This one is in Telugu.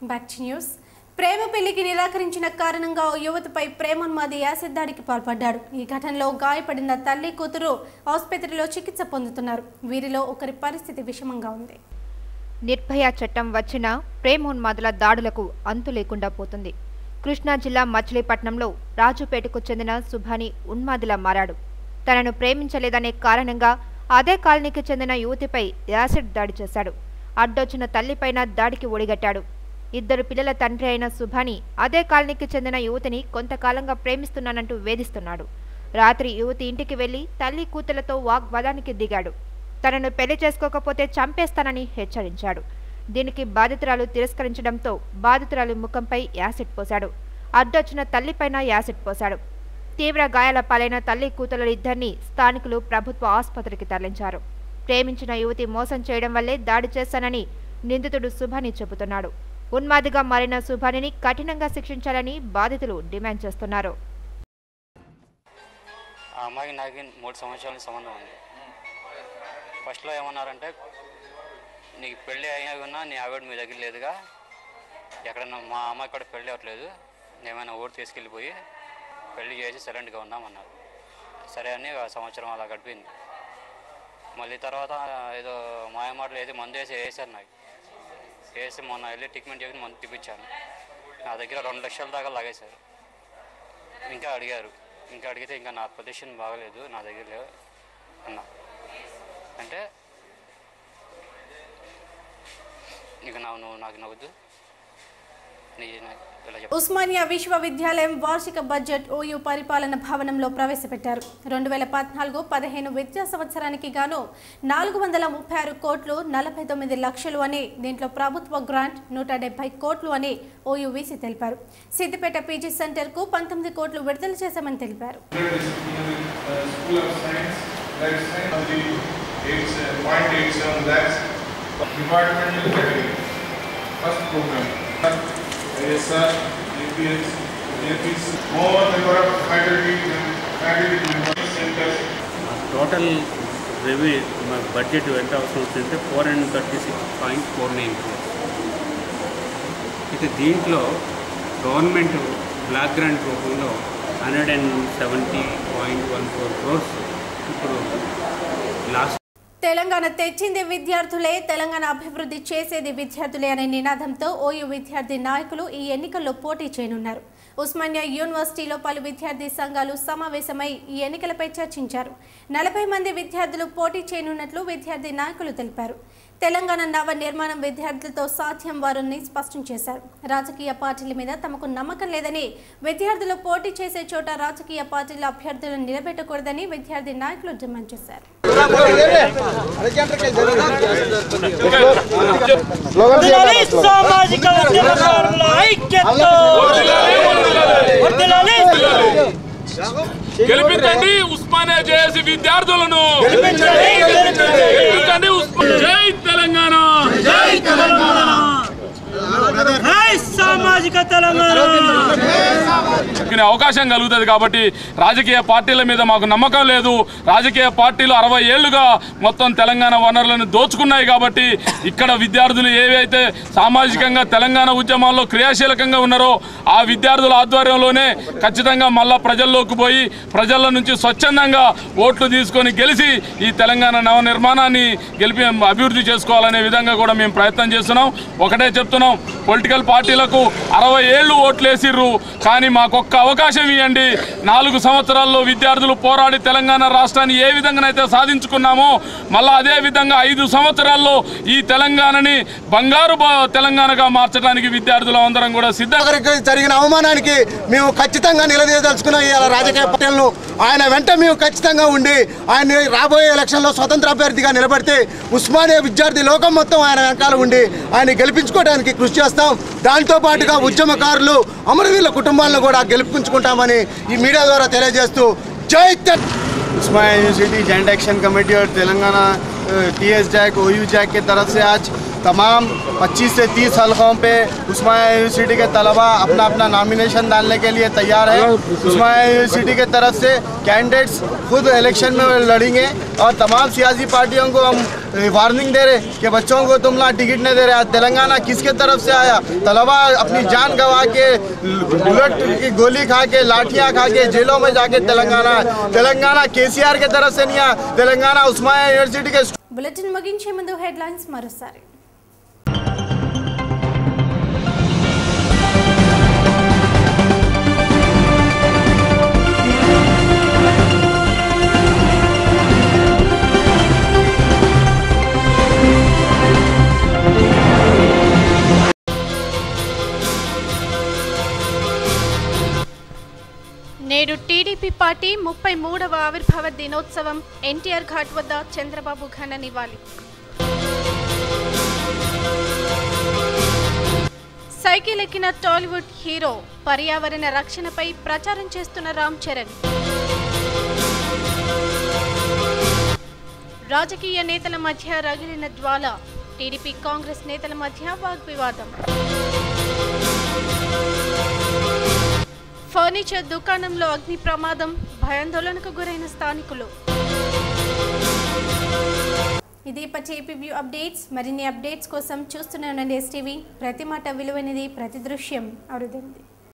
బ్యాక్ టు న్యూస్ ప్రేమ పెళ్లికి నిరాకరించిన కారణంగా ఓ యువతిపై ప్రేమోన్మాది యాసిడ్ దాడికి పాల్పడ్డాడు ఈ ఘటనలో గాయపడిన తల్లి కూతురు ఆసుపత్రిలో చికిత్స పొందుతున్నారు వీరిలో ఒకరి పరిస్థితి విషమంగా ఉంది నిర్భయ చట్టం వచ్చినా ప్రేమోన్మాదుల దాడులకు అంతు లేకుండా పోతుంది కృష్ణా జిల్లా మచిలీపట్నంలో రాజుపేటకు చెందిన సుభాని ఉన్మాదిలా మారాడు తనను ప్రేమించలేదనే కారణంగా అదే కాలనీకి చెందిన యువతిపై యాసిడ్ దాడి చేశాడు అడ్డొచ్చిన తల్లిపైన దాడికి ఒడిగట్టాడు ఇద్దరు పిల్లల తండ్రి అయిన సుభాని అదే కాలనీకి చెందిన యువతిని కొంతకాలంగా ప్రేమిస్తున్నానంటూ వేధిస్తున్నాడు రాత్రి యువతి ఇంటికి వెళ్లి తల్లి కూతులతో వాగ్వాదానికి దిగాడు తనను పెళ్లి చేసుకోకపోతే చంపేస్తానని హెచ్చరించాడు దీనికి బాధితురాలు తిరస్కరించడంతో బాధితురాలు ముఖంపై యాసిడ్ పోశాడు అడ్డొచ్చిన తల్లిపైన యాసిడ్ పోశాడు తీవ్ర గాయాల పాలైన తల్లి కూతురు ఇద్దరిని స్థానికులు ప్రభుత్వ ఆసుపత్రికి తరలించారు ప్రేమించిన యువతి మోసం చేయడం వల్లే దాడి చేశానని నిందితుడు సుభాని చెబుతున్నాడు ఉన్మాదిగా మారిన సుభానిని కఠినంగా శిక్షించాలని బాధితులు డిమాండ్ చేస్తున్నారు ఆ అమ్మాయికి నాకు మూడు సంవత్సరాల నుంచి సంబంధం ఉంది ఫస్ట్లో ఏమన్నారంటే నీకు పెళ్ళి అయినా ఉన్నా నీ ఆవిడ మీ దగ్గర లేదుగా ఎక్కడన్నా మా అమ్మాయి కూడా పెళ్ళి అవ్వట్లేదు ఏమైనా ఊరు తీసుకెళ్ళిపోయి పెళ్లి చేసి సైలెంట్గా ఉందామన్నారు సరే అని ఆ సంవత్సరం అలా గడిపింది మళ్ళీ తర్వాత ఏదో మాయమాటలు ఏది మందు వేసి వేసారు నాకు వేసి మొన్న వెళ్ళి ట్రీట్మెంట్ చేసి మందు తిప్పించాను నా దగ్గర రెండు లక్షల దాకా లాగేశారు ఇంకా అడిగారు ఇంకా అడిగితే ఇంకా నా పొజిషన్ బాగలేదు నా దగ్గర లేవు అన్నా అంటే ఇక నా నువ్వు నాకు నవ్వద్దు నీ నా- ఇలా చెప్పు ఉస్మానియా విశ్వవిద్యాలయం వార్షిక బడ్జెట్ ఓయూ పరిపాలన భవనంలో ప్రవేశపెట్టారు రెండు వేల పద్నాలుగు పదిహేను విద్యా సంవత్సరానికి గాను నాలుగు వందల ముప్పై ఆరు కోట్లు నలభై తొమ్మిది లక్షలు అని దీంట్లో ప్రభుత్వ గ్రాంట్ నూట డెబ్బై కోట్లు అని ఓయూవీసీ తెలిపారు సిద్దిపేట పీజీ సెంటర్కు పంతొమ్మిది కోట్లు విడుదల చేశామని తెలిపారు uh, School of Science, Life Science, only eight, point eight seven lakhs. Departmental category, first program. ISR, APS, APS, more number of faculty, faculty members, centers. Total revenue budget ఎంత అవసరం వచ్చిందంటే four hundred thirty six point four nine crores అయితే దీంట్లో గవర్నమెంట్ బ్లాక్ గ్రాంట్ రూపంలో hundred and seventy point one four crores ఇప్పుడు లాస్ట్ తెలంగాణ తెచ్చింది విద్యార్థులే తెలంగాణ అభివృద్ధి చేసేది విద్యార్థులే అనే నినాదంతో ఓయూ విద్యార్థి నాయకులు ఈ ఎన్నికల్లో పోటీ చేయనున్నారు ఉస్మానియా యూనివర్సిటీలో పలు విద్యార్థి సంఘాలు సమావేశమై ఈ ఎన్నికలపై చర్చించారు నలభై మంది విద్యార్థులు పోటీ చేయనున్నట్లు విద్యార్థి నాయకులు తెలిపారు తెలంగాణ నవ నిర్మాణం విద్యార్థులతో సాధ్యం వారిని స్పష్టం చేశారు రాజకీయ పార్టీల మీద తమకు నమ్మకం లేదని విద్యార్థులు పోటీ చేసే చోట రాజకీయ పార్టీల అభ్యర్థులను నిలబెట్టకూడదని విద్యార్థి నాయకులు డిమాండ్ చేశారు వర్ధిల్లాలి సామాజిక ఉద్యమకారుల ఐక్యత వర్ధిల్లాలి గెలిపించండి ఉస్మానియా జేఏసీ విద్యార్థులను గెలిపించండి ఉస్మా- జై తెలంగాణ జై సామాజిక తెలంగాణ చెప్పుకునే అవకాశం కలుగుతుంది కాబట్టి రాజకీయ పార్టీల మీద మాకు నమ్మకం లేదు రాజకీయ పార్టీలు అరవై ఏళ్లుగా మొత్తం తెలంగాణ వనరులను దోచుకున్నాయి కాబట్టి ఇక్కడ విద్యార్థులు ఏవైతే సామాజికంగా తెలంగాణ ఉద్యమాల్లో క్రియాశీలకంగా ఉన్నారో ఆ విద్యార్థుల ఆధ్వర్యంలోనే ఖచ్చితంగా మళ్ళా ప్రజల్లోకి పోయి ప్రజల నుంచి స్వచ్ఛందంగా ఓట్లు తీసుకొని గెలిచి ఈ తెలంగాణ నవ నిర్మాణాన్ని గెలిపి అభివృద్ధి చేసుకోవాలనే విధంగా కూడా మేము ప్రయత్నం చేస్తున్నాం ఒకటే చెప్తున్నాం పొలిటికల్ పార్టీలకు అరవై ఏళ్ళు ఓట్లు వేసిర్రు కానీ మాకొక్క అవకాశం ఇవ్వండి నాలుగు సంవత్సరాల్లో విద్యార్థులు పోరాడి తెలంగాణ రాష్ట్రాన్ని ఏ విధంగానైతే సాధించుకున్నామో మళ్ళీ అదే విధంగా ఐదు సంవత్సరాల్లో ఈ తెలంగాణని బంగారు బ- తెలంగాణగా మార్చడానికి విద్యార్థులు అందరం కూడా సిద్ధంగా ఒకరికి జరిగిన అవమానానికి మేము ఖచ్చితంగా నిలదీయదలుచుకున్నాం ఇవాళ రాజకీయ పార్టీలను ఆయన వెంట మేము ఖచ్చితంగా ఉండి ఆయన రాబోయే ఎలక్షన్లో స్వతంత్ర అభ్యర్థిగా నిలబడితే ఉస్మానియా విద్యార్థి లోకం మొత్తం ఆయన వెనకాల ఉండి ఆయన గెలిపించుకోవడానికి కృషి చేస్తాం దాంతో పాటుగా ఉద్యమకారులు అమరవీరుల కుటుంబాలను కూడా గెలిపించుకుంటామని ఈ మీడియా ద్వారా తెలియజేస్తూ జై తె- Osmania university joint action committee और Telangana T S JAC O U JAC की तरफ से आज तमाम 25 से 30 हलकों पे उस्मानिया यूनिवर्सिटी के तलबा अपना अपना नॉमिनेशन डालने के लिए तैयार है उस्मानिया यूनिवर्सिटी के तरफ से कैंडिडेट्स खुद इलेक्शन में लड़ेंगे और तमाम सियासी पार्टियों को हम वार्निंग दे रहे कि बच्चों को तुम लोग टिकट नहीं दे रहे आज तेलंगाना किसके तरफ से आया तलबा अपनी जान गंवा के बुलेट की गोली खा के लाठियां खा के जेलों में जाके तेलंगाना तेलंगाना केसीआर के तरफ से नहीं आया तेलंगाना उस्मानिया यूनिवर्सिटी के బులెటిన్ ముగించే ముందు హెడ్లైన్స్ మరోసారి నేడు టీడీపీ పార్టీ ముప్పై మూడవ ఆవిర్భావ దినోత్సవం ఎన్టీఆర్ ఘాట్ వద్ద చంద్రబాబు ఘన నివాళి సైకిల్ ఎక్కిన టాలీవుడ్ హీరో పర్యావరణ రక్షణపై ప్రచారం చేస్తున్న రామ్ చరణ్ రాజకీయ నేతల మధ్య రగిలిన జ్వాల టీడీపీ కాంగ్రెస్ నేతల మధ్య వాగ్వివాదం ఫర్నిచర్ దుకాణంలో అగ్ని ప్రమాదం భయాందోళనకు గురైన స్థానికులు ఇది ఇప్పటి ఏపీ అప్డేట్స్ మరిన్ని అప్డేట్స్ కోసం చూస్తూనే ఉండండి ఎస్టీవీ ప్రతి మాట విలువైనది ప్రతి దృశ్యం అరుదండి